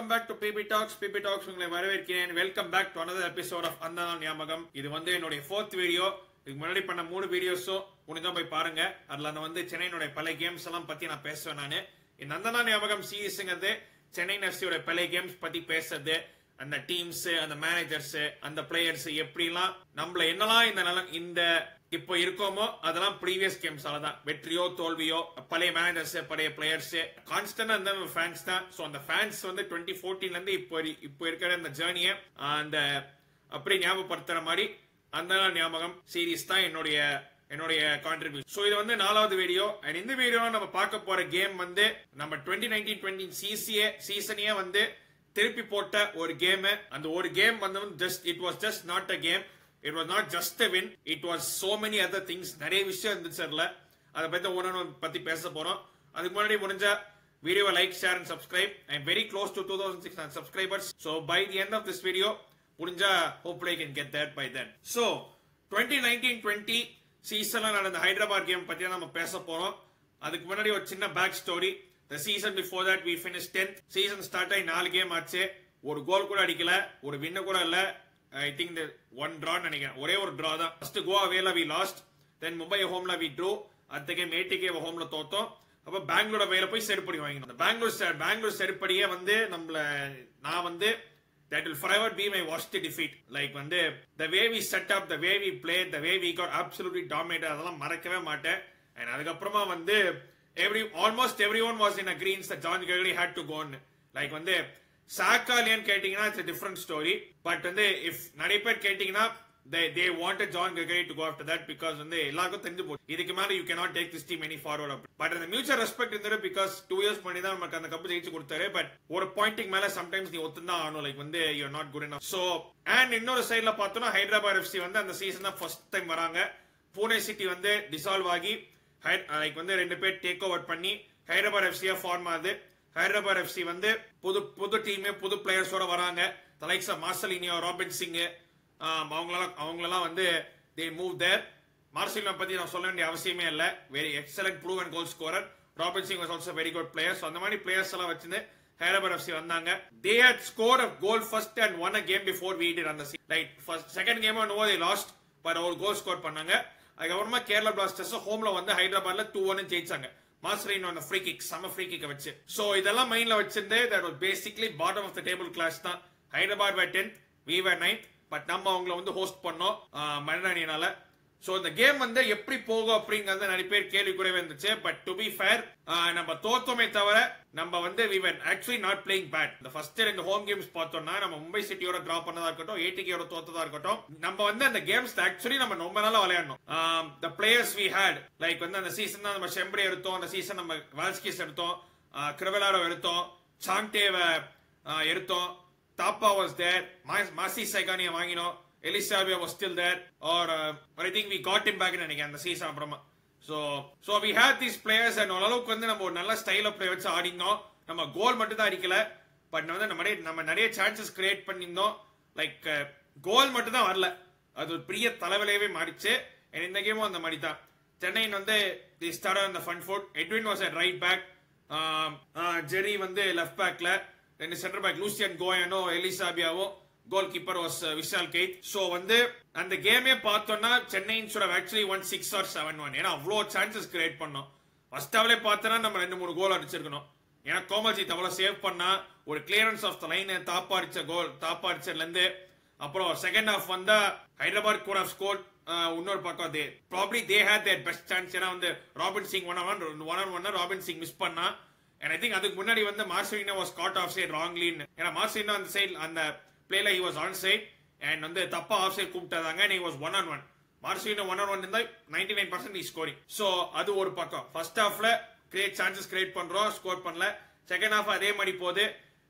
welcome back to BB Talks BB Talks உங்களை வரவேற்கிறேன் welcome back to another episode of அந்த நாள் ஞாபகம் இது வந்து என்னுடைய ஃபோர்த் வீடியோ இதுக்கு முன்னாடி பண்ண மூணு வீடியோஸும் முடிஞ்சா போய் பாருங்க அதுல அந்த வந்து சென்னையினுடைய பல கேம்ஸ் எல்லாம் பத்தி நான் பேசுவேன் நானு இந்த அந்த நாள் ஞாபகம் சீரீஸ்ங்கிறது சென்னை எஃப்சியோட பல கேம்ஸ் பத்தி பேசுறது அந்த டீம்ஸ் அந்த மேனேஜர்ஸ் அந்த பிளேயர்ஸ் எப்படிலாம் நம்மள என்னெல்லாம் இந்த நல இந்த இப்போ இருக்கோமோ அதெல்லாம் ப்ரீவியஸ் கேம்ஸால தான் வெற்றியோ தோல்வியோ பழைய மேனேஜர்ஸ் பழைய பிளேயர்ஸ் கான்ஸ்டன்டா இருந்த ஃபேன்ஸ் தான் ஸோ அந்த ஃபேன்ஸ் வந்து டுவெண்ட்டி ஃபோர்டீன்ல இருந்து இப்போ வரை- இப்போ இருக்கிற அந்த ஜேர்னியை அந்த அப்படி ஞாபகப்படுத்துற மாதிரி அந்த நாள் ஞாபகம் சீரிஸ் தான் என்னுடைய என்னுடைய கான்ட்ரிபியூஷன் ஸோ இது வந்து நாலாவது வீடியோ அண்ட் இந்த வீடியோ நம்ம பார்க்க போற கேம் வந்து நம்ம டுவெண்ட்டி நைன்டீன் டுவெண்ட்டி சிசிஏ சீசனையே வந்து திருப்பி போட்ட ஒரு கேம் அந்த ஒரு கேம் வந்து just it was just not a game it was not just a win it was so many other things நிறைய விஷயம் இருந்துச்சு அதுல அதை பத்தி ஒன்று பத்தி பேச போறோம் அதுக்கு முன்னாடி முடிஞ்ச வீடியோவை like share and subscribe I very close to two thousand six subscribers so by the end of this video முடிஞ்சா hopefully can get that by then so twenty nineteen twenty சீசன்ல நடந்த ஹைதராபாத் கேம் பத்தி நம்ம பேச போறோம் அதுக்கு முன்னாடி ஒரு சின்ன back story the season before that we finish tenth season start ஆகி நாலு கேம் ஆச்சு ஒரு கோல் கூட அடிக்கல ஒரு வின்ன கூட இல்ல I think the one draw நினைக்கிறேன் ஒரே ஒரு டிரா தான் ஃபர்ஸ்ட் கோவா வேல வி லாஸ்ட் தென் மும்பை ஹோம்ல வி ட்ரூ அடுத்த கேம் ஏடிகே ஹோம்ல தோத்தோம் அப்ப பெங்களூர் வேல போய் செருப்படி வாங்கினோம் அந்த பெங்களூர் செ- பெங்களூர் செருப்படியே வந்து நம்மள நான் வந்து that will forever be my worst defeat like வந்து the way we set up the way we played the way we got absolutely dominated அதெல்லாம் மறக்கவே மாட்டேன் and அதுக்கப்புறமா வந்து every almost everyone was in agreement that John Gregory had to go on like வந்து சாக்கா இல்லையான்னு கேட்டீங்கன்னா இட்ஸ் டிஃப்ரெண்ட் ஸ்டோரி பட் வந்து இஃப் நிறைய பேர் கேட்டீங்கன்னா they they wanted John Gregory to go after that because வந்து எல்லாருக்கும் தெரிஞ்சு போச்சு இதுக்கு மேல you cannot take this team any forward up but அந்த மியூச்சுவல் ரெஸ்பெக்ட் இருந்தது பிகாஸ் டூ இயர்ஸ் பண்ணி தான் நமக்கு அந்த கப்பு ஜெயிச்சு கொடுத்தாரு பட் ஒரு பாயிண்டிங் மேல சம்டைம்ஸ் நீ ஒத்துந்தான் ஆகணும் லைக் வந்து you not good enough so and இன்னொரு சைடுல பார்த்தோம்னா ஹைதராபாத் எஃப்சி வந்து அந்த சீசன் தான் ஃபர்ஸ்ட் டைம் வராங்க பூனே சிட்டி வந்து டிசால்வ் ஆகி லைக் வந்து ரெண்டு பேர் டேக் ஓவர் பண்ணி ஹைதராபாத் எஃப்சியா ஃபார்ம் ஆகுது ஹைதராபாத் எஃப்சி வந்து புது புது டீம் புது பிளேயர்ஸோட வராங்க தலைக்ஸ் மார்சலினியோ ராபின் சிங் அவங்களெல்லாம் அவங்களெல்லாம் வந்து தே மூவ் தேர் மார்சலினோ பத்தி நான் சொல்ல வேண்டிய அவசியமே இல்ல very excellent prove and goal scorer Robin Singh was also very good players அந்த மாதிரி பிளேயர்ஸ் எல்லாம் வச்சிருந்து ஹைதராபாத் எஃப்சி வந்தாங்க they had score a goal first and one a game before we did அந்த light first second game no they lost but ஒரு goal score பண்ணாங்க அதுக்கப்புறமா Kerala blasters ஹோம்ல வந்து ஹைதராபாத்ல டூ ஒன் ஜெயிச்சாங்க மாஸ்டரின் அந்த ஃப்ரீ கிக் செம ஃப்ரீ கிக் வச்சு சோ இதெல்லாம் மைண்ட்ல வச்சிருந்து that was basically bottom of the table class தான் Hyderabad were tenth we were ninth but நம்ம அவங்கள வந்து ஹோஸ்ட் பண்ணோம் மரணானியனால சோ இந்த கேம் வந்து எப்படி போகும் அப்படிங்கறது நிறைய பேர் கேள்வி கூடவே இருந்துச்சு பட் டு பி ஃபேர் நம்ம தோத்தோமே தவிர நம்ம வந்து we were actually not playing bad இந்த ஃபர்ஸ்ட் ரெண்டு ஹோம் கேம்ஸ் பார்த்தோம்னா நம்ம மும்பை சிட்டியோட டிரா பண்ணதா இருக்கட்டும் ஏடிகேயோட தோத்ததா இருக்கட்டும் நம்ம வந்து அந்த கேம்ஸ் ஆக்சுவலி நம்ம ரொம்ப நாளா விளையாடணும் the players we had like வந்து அந்த சீசன் தான் நம்ம ஷெம்பரி எடுத்தோம் அந்த சீசன் நம்ம வால்ஸ்கிஸ் எடுத்தோம் கிரவலாரோ எடுத்தோம் சாங்டேவை எடுத்தோம் தாப்பா வாஸ் தேர் மாசி சைகானியை வாங்கினோம் Eli Sabia was still there or I think we got him back நினைக்கிறேன் அந்த சீசன் அப்புறமா so so we had these players and ஓரளவுக்கு வந்து நம்ம ஒரு நல்ல ஸ்டைல பிளே வச்சு ஆடினோம் நம்ம கோல் மட்டும் தான் அடிக்கல பட் வந்து நம்ம நிறைய நம்ம நிறைய சான்சஸ் கிரியேட் பண்ணியிருந்தோம் லைக் கோல் மட்டும் தான் வரல அது ஒரு பெரிய தலைவலையவே மாறிச்சு and இந்த கேமும் அந்த மாதிரி தான் சென்னையின் வந்து தி ஸ்டார்ட் அந்த fun foot Edwin was at right back Jerry வந்து லெஃப்ட் பேக்ல ரெண்டு சென்டர் பேக் லூசியன் கோயனோ எலிசாபியாவோ goal keeper was Vishal Kaith so வந்து அந்த கேமே பார்த்தோம்னா சென்னையின் சுட actually one six or seven one ஏன்னா அவ்வளோ சான்சஸ் கிரியேட் பண்ணோம் ஃபர்ஸ்ட் அவளே பார்த்தோன்னா நம்ம ரெண்டு மூணு கோல் அடிச்சிருக்கணும் ஏன்னா கோமல்ஜித் அவ்வளவு சேவ் பண்ணா ஒரு கிளியரன்ஸ் ஆஃப் த லைன் தாப்பா அடிச்ச கோல் தாப்பா அடிச்சதுல இருந்து அப்புறம் செகண்ட் ஹாஃப் வந்தா ஹைதராபாத் கூட ஆஃப் ஸ்கோர் இன்னொரு பக்கம் they probably they had their best chance ஏன்னா வந்து Robin Singh one one one on one Robin Singh miss பண்ணா and I think அதுக்கு முன்னாடி வந்து Marcelinho was caught offside ராங்லின்னு ஏன்னா மார்சலினோ அந்த சைட் அந்த பிளேல he was onside and வந்து தப்பா ஆஃப் சைட் கூப்பிட்டாங்க and he was one on one Marcelinho one on one இருந்தா ninety nine percent scoring so அது ஒரு பக்கம் ஃபர்ஸ்ட் ஹாஃப்ல கிரியேட் சான்சஸ் கிரியேட் பண்றோம் ஸ்கோர் பண்ணல செகண்ட் ஹாஃப் அதே மாதிரி போகுது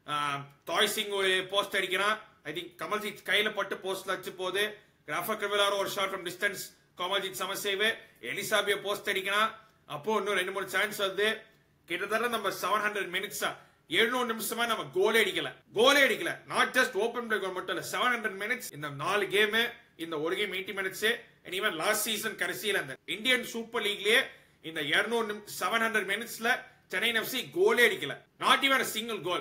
தாய் சிங் ஒரு போஸ்ட் அடிக்கிறான் ஐ திங்க் கமல்ஜித் கையில பட்டு போஸ்ட்ல வச்சு போகுது கிராஃபா கிரிவலாரோ ஒரு ஷார்ட் ஃப்ரம் டிஸ்டன்ஸ் கமல்ஜித் சமசேவு எலிசாபிய போஸ்ட் அடிக்கிறான் அப்போ இன்னும் ரெண்டு மூணு சான்ஸ் வருது கிட்டத்தட்ட நம்ம செவன் ஹண்ட்ரட் மினிட்ஸா எழுநூறு நிமிஷமா நம்ம கோலே அடிக்கல கோலே அடிக்கல நாட் ஜஸ்ட் ஓபன் பிளே மட்டும் இல்ல செவன் ஹண்ட்ரட் மினிட்ஸ் இந்த நாலு கேம் இந்த ஒரு game eighty minutes even last season கடைசியில இந்த இந்தியன் சூப்பர் லீக்லயே இந்த இருநூறு செவன் ஹண்ட்ரட் மினிட்ஸ்ல சென்னை எஃப்சி கோலே அடிக்கல நாட் ஈவன் சிங்கிள் கோல்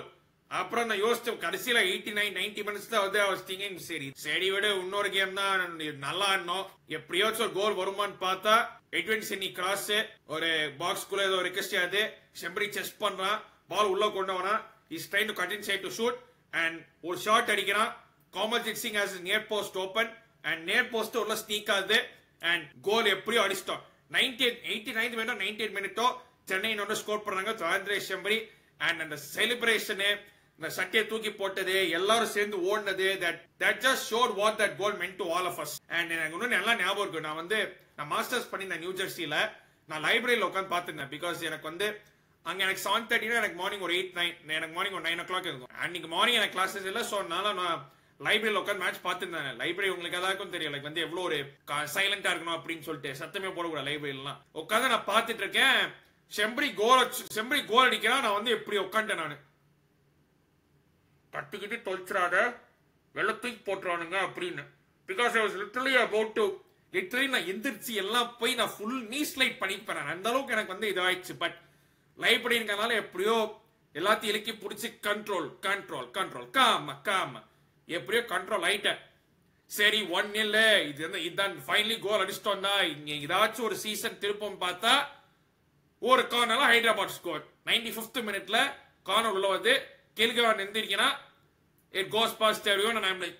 அப்புறம் நான் யோசிச்சேன் கடைசியில எயிட்டி நைன் நைன்டி மினிட்ஸ் தான் வந்து அவர் திங்கிங் சரி சரி விட இன்னொரு கேம் தான் நல்லா ஆடணும் எப்படியாச்சும் ஒரு கோல் வருமான்னு பார்த்தா எட்வின் சென்னி கிராஸ் ஒரு பாக்ஸ் குள்ள ஏதோ ரிக்வெஸ்ட் ஆகுது செம்பரி செஸ் பண்றான் பால் உள்ள கொண்டு வரான் இஸ் ட்ரைன் டு கட் இன் சைட் டு ஷூட் அண்ட் ஒரு ஷாட் அடிக்கிறான் Kamaljit Singh has near post open and near post உள்ள ஸ்னீக் ஆகுது அண்ட் கோல் எப்படியோ அடிச்சிட்டோம் நைன்டி எயிட்டி நைன்த் மினிட்டோ நைன்டி எயிட் மினிட்டோ சென்னை இன்னொன்று ஸ்கோர் பண்ணாங்க ஆந்திரே செம்பரி அண்ட் அந்த செலிப்ரேஷனு இந்த சட்டையை தூக்கி போட்டது எல்லாரும் சேர்ந்து ஓடினது that that just showed what that goal meant to all of us and எனக்கு இன்னும் நல்லா ஞாபகம் இருக்கு நான் வந்து நான் மாஸ்டர்ஸ் பண்ணியிருந்தேன் நியூ ஜெர்சியில நான் லைப்ரரியில் உட்காந்து பார்த்துருந்தேன் பிகாஸ் எனக்கு வந்து அங்க எனக்கு செவன் தேர்ட்டினா எனக்கு மார்னிங் ஒரு எயிட் நைன் எனக்கு மார்னிங் ஒரு நைன் ஓ கிளாக் இருக்கும் அன்னைக்கு மார்னிங் எனக்கு கிளாஸஸ் இல்லை ஸோ அதனால நான் லைப்ரரியில் உட்காந்து மேட்ச் பார்த்துருந்தேன் லைப்ரரி உங்களுக்கு எல்லாருக்கும் தெரியும் லைக் வந்து எவ்வளோ ஒரு சைலண்டா இருக்கணும் அப்படின்னு சொல்லிட்டு சத்தமே போடக்கூடாது லைப்ரரிலாம் உட்காந்து நான் பார்த்துட்டு இருக்கேன் செம்பரி கோல் செம்பரி கோல் அடிக்கிறான் நான் வந்து எப்படி உட்காந்துட்டேன் நான் கட்டிக்கிட்டு தொலைச்சிடாத வெள்ளத்தையும் போட்டுறானுங்க அப்படின்னு because I was literally about to literally நான் எந்திரிச்சு எல்லாம் போய் நான் ஃபுல் நீ ஸ்லைட் பண்ணிப்பேன் நான் அந்த அளவுக்கு எனக்கு வந்து இதாயிடுச்சு பட் லைப்ரரிங்கிறனால எப்படியோ எல்லாத்தையும் இலக்கி பிடிச்சி கண்ட்ரோல் கண்ட்ரோல் கண்ட்ரோல் காம காம எப்படியோ கண்ட்ரோல் ஆயிட்டேன் சரி ஒன் இல்ல இது வந்து இதான் ஃபைனலி கோல் அடிச்சிட்டோம்னா இங்க ஏதாச்சும் ஒரு சீசன் திருப்பம் பார்த்தா ஒரு கார்னர்ல ஹைதராபாத் ஸ்கோர் நைன்டி பிப்த் மினிட்ல கார்னர் உள்ள வந்து கெல்கவான் எந்திரிக்கனா it goes past everyone and I'm like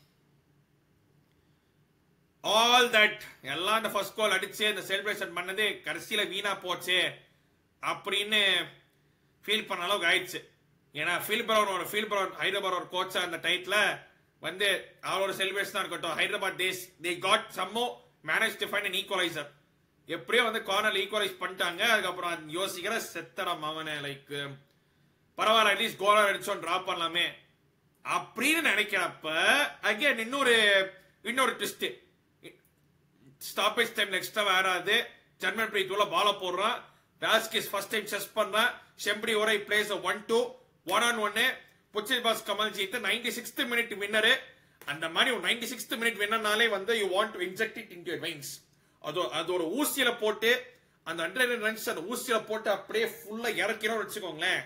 all that எல்லாம் அந்த ஃபர்ஸ்ட் கோல் அடிச்சு அந்த செலிப்ரேஷன் பண்ணது கடைசியில வீணா போச்சு அப்படின்னு ஃபீல் பண்ண அளவுக்கு ஆயிடுச்சு ஏன்னா ஃபீல் பிரவுன் ஒரு ஃபீல் பிரவுன் ஹைதராபாத் ஒரு கோச்சா அந்த டைட்ல வந்து அவரோட செலிப்ரேஷன் இருக்கட்டும் Hyderabad days they got somehow manage to find an equaliser எப்படியோ வந்து கார்னர் ஈக்குவலைஸ் பண்ணிட்டாங்க அதுக்கப்புறம் யோசிக்கிற செத்தடம் அவனை லைக் பரவாயில்ல அட்லீஸ்ட் கோலர் அடிச்சோம் டிராப் பண்ணலாமே அப்படின்னு நினைக்கிறப்ப அகைன் இன்னொரு இன்னொரு ட்விஸ்ட் ஸ்டாப்பேஜ் டைம்ல எக்ஸ்ட்ரா வராது ஜர்மன் பிரீத் உள்ள பால போடுறான் ராஸ்கிஸ் ஃபர்ஸ்ட் டைம் செஸ் பண்றான் ஷெம்பரி ஒரே plays one two one on ஒன்னு புச்சில் pass Kamaljeet ninety sixth minute வின்னரு அந்த மாதிரி ஒரு நைன்டி சிக்ஸ்த் மினிட் வின்னர்னாலே வந்து you want to inject it in your veins அது அது ஒரு ஊசியில போட்டு அந்த ஹண்ட்ரட் ரன்ஸ் அந்த ஊசியில போட்டு அப்படியே ஃபுல்லா இறக்கிறோம் வச்சுக்கோங்களேன்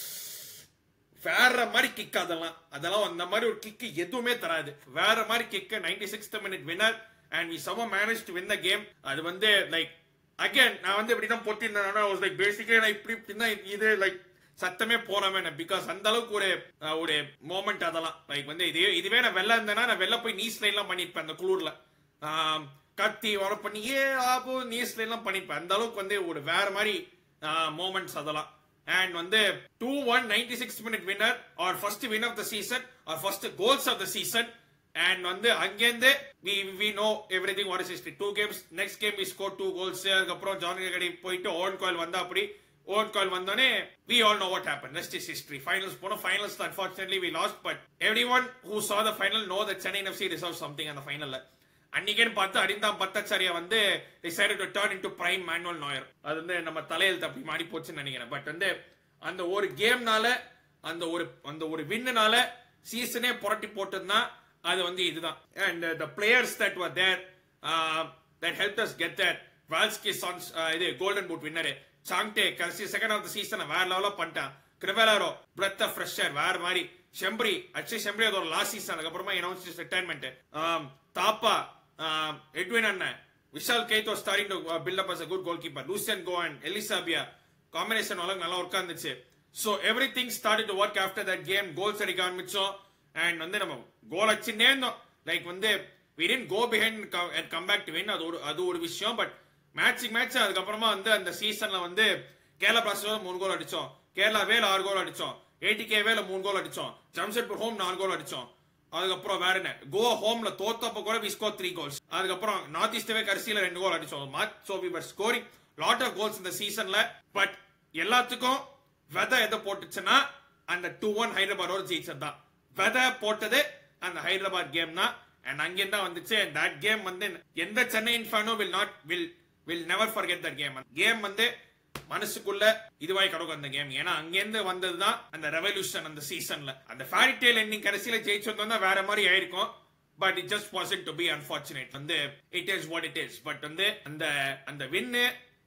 வேற மாதிரி கிக் அதெல்லாம் அதெல்லாம் அந்த மாதிரி ஒரு கிக் எதுவுமே தராது வேற மாதிரி kick ninety sixth minute winner and we somehow manage to win the game அது வந்து லைக் அகைன் நான் வந்து இப்படி தான் போட்டிருந்தேன் லைக் பேசிக்கலி நான் இப்படி இப்படி தான் இது லைக் சத்தமே போறாம பிகாஸ் அந்த அளவுக்கு ஒரு அஹ், ஒரு மோமெண்ட் அதெல்லாம் லைக் வந்து இதே இதுவே நான் வெளில இருந்தேன்னா நான் வெளில போய் நீஸ் எல்லாம் பண்ணிருப்பேன் அந்த குளூர்ல ஆம், கத்தி வர பண்ணி ஏ ஆபோ நீஸ் எல்லாம் பண்ணிருப்பேன் அந்த அளவுக்கு வந்து ஒரு வேற மாதிரி மோமெண்ட்ஸ் அதெல்லாம் அண்ட் வந்து two one ninety six minute winner or first win of the season or first goals of the season and வந்து அங்கேருந்து we we know every thing what is history two games next game we score two goals அதுக்கப்புறம் ஜான் கடி போயிட்டு own goal வந்தா அப்படி own goal வந்தோடனே we all know what happen next is history finals போனோம் finals unfortunately we lost but every one who சா the final no the Chennai FC reserve something அந்த ஃபைனல்ல அன்னைக்கேன்னு பார்த்து அடிந்தாம் பத்தாச்சாரியா வந்து decided to turn into prime Manuel Nair அது வந்து நம்ம தலையெழுத்து அப்படி மாறி போச்சுன்னு நினைக்கிறேன் பட் வந்து அந்த ஒரு கேம்னால அந்த ஒரு அந்த ஒரு வின்னுனால சீசனே புரட்டி போட்டதுன்னா அது வந்து இதுதான் and the players that were there that help us get that Valskis chance இது கோல்டன் பூட் வின்னரு சாங்டே கடைசி செகண்ட் ஆஃப் த சீசன் வேற லெவலா பண்ணிட்டான் கிரிவலாரோ பிரெத் ஆஃப் ஃப்ரெஷர் வேற மாதிரி ஷெம்பரி அக்ஷய் ஷெம்பரி அது ஒரு லாஸ்ட் சீசன் அதுக்கப்புறமா அனௌன்ஸ் ரிட்டைர்மெண்ட் தாப்பா எட்வின் அண்ணன் Vishal Kaith starting to build up as a good goalkeeper Lucian Goian Eli Sabia combination வளர்ந்து நல்லா ஒர்க் இருந்துச்சு so everything start to work after that game goals அடிக்க ஆரம்பிச்சோம் அண்ட் வந்து நம்ம கோல் அடிச்சுட்டே இருந்தோம் லைக் வந்து we didn't go behind and come back to win அது ஒரு அது ஒரு விஷயம் பட் மேட்சிங் மேட்ச் அதுக்கப்புறமா வந்து அந்த சீசன்ல வந்து கேரளா பிளாஸ்டர்ஸ் மூணு கோல் அடிச்சோம் கேரளா வேல ஆறு கோல் அடிச்சோம் ஏடிகே வேல மூணு கோல் அடிச்சோம் ஜம்ஷெட்பூர் ஹோம் நாலு கோல் அடிச்சோம் அதுக்கப்புறம் வேற என்ன கோவா ஹோம்ல தோத்தப்ப கூட வி ஸ்கோர் த்ரீ கோல்ஸ் அதுக்கப்புறம் நார்த் ஈஸ்டவே கடைசியில ரெண்டு கோல் அடிச்சோம் March so we were scoring lot of goals இந்த சீசன்ல பட் எல்லாத்துக்கும் வெதை எதை போட்டுச்சுன்னா அந்த டூ ஒன் ஹைதராபாடோட ஜெயிச்சது தான் வெதை போட்டது அந்த ஹைதராபாத் கேம் தான் அண்ட் அங்கேருந்து தான் வந்துச்சு அண்ட் தட் கேம் வந்து எந்த சென்னை ஃபேனோ will not will will never forget that game game வந்து மனசுக்குள்ள இதுவாய் கிடக்கும் அந்த கேம் ஏன்னா அங்கேருந்து வந்தது தான் அந்த ரெவல்யூஷன் அந்த சீசன்ல அந்த ஃபேரி டேல் எண்டிங் கடைசியில ஜெயிச்சிருந்தோம் தான் வேற மாதிரி ஆயிருக்கும் but it just wasn't to be unfortunate வந்து it is what it is but வந்து அந்த அந்த வின்னு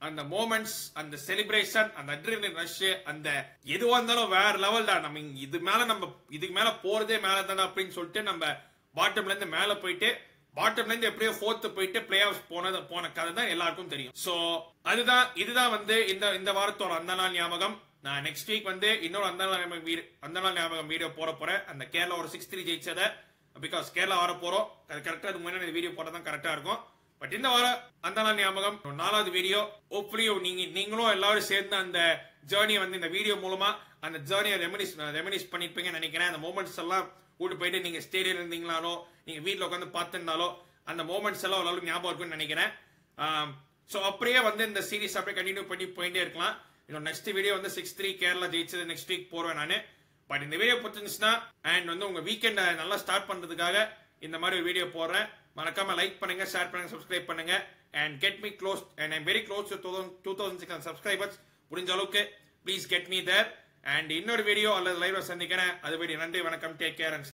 அந்த மோமெண்ட்ஸ் அந்த செலிப்ரேஷன் அந்த அட்ரினல் ரஷ் அந்த எதுவா இருந்தாலும் வேற லெவல் தான் நம்ம இங்க இது மேல நம்ம இதுக்கு மேல போறதே மேல தானே அப்படின்னு சொல்லிட்டு நம்ம பாட்டம்ல இருந்து மேல போயிட்டு பாட்டம்ல இருந்து எப்படியோ ஃபோர்த் போயிட்டு பிளே ஆஃப் போனது போன கதை தான் எல்லாருக்கும் தெரியும் சோ அதுதான் இதுதான் வந்து இந்த இந்த வாரத்தோட அந்த நாள் ஞாபகம் நான் நெக்ஸ்ட் வீக் வந்து இன்னொரு அந்த நாள் ஞாபகம் வீடியோ அந்த நாள் ஞாபகம் வீடியோ போட போறேன் அந்த கேரளா ஒரு சிக்ஸ் த்ரீ ஜெயிச்சதை பிகாஸ் கேரளா வர போறோம் அது கரெக்டா அது முன்னாடி இந்த வீடியோ போட்டா தான் கரெக்டா இருக்கும் பட் இந்த வாரம் அந்த நாள் ஞாபகம் ஒரு நாலாவது வீடியோ ஹோப்ஃபுல்லி நீங்க நீங்களும் எல்லாரும் சேர்ந்து அந்த ஜேர்னியை வந்து இந்த வீடியோ மூலமா அந்த ஜேர்னியை ரெமினிஸ் ரெமினிஸ் பண்ணிருப்பீங்கன்னு நினைக்கிறேன் அந்த மூமெண்ட்ஸ் எல்லாம் கூட்டு போயிட்டு நீங்க ஸ்டேடியம் இருந்தீங்களாலோ நீங்க வீட்ல உட்காந்து பார்த்திருந்தாலோ அந்த மூமெண்ட்ஸ் எல்லாம் ஓரளவுக்கு ஞாபகம் இருக்கும்னு நினைக்கிறேன் ஸோ அப்படியே வந்து இந்த சீரிஸ் அப்படியே கண்டினியூ பண்ணி போயிட்டே இருக்கலாம் இன்னும் நெக்ஸ்ட் வீடியோ வந்து சிக்ஸ் த்ரீ கேரளா ஜெயிச்சது நெக்ஸ்ட் வீக் போறேன் நான் பட் இந்த வீடியோ பிடிச்சிருந்துச்சுன்னா அண்ட் வந்து உங்க வீக்கெண்டை நல்லா ஸ்டார்ட் பண்றதுக்காக இந்த மாதிரி ஒரு வீடியோ போடுறேன் மறக்காம லைக் பண்ணுங்க ஷேர் பண்ணுங்க சப்ஸ்கிரைப் பண்ணுங்க and get me close and I'm very close to two thousand six subscribers முடிஞ்ச அளவுக்கு please get me there and இன்னொரு வீடியோ அல்லது லைவ்ல சந்திக்கிறேன் அது வீடியோ நன்றி வணக்கம் டேக் கேர் அண்ட்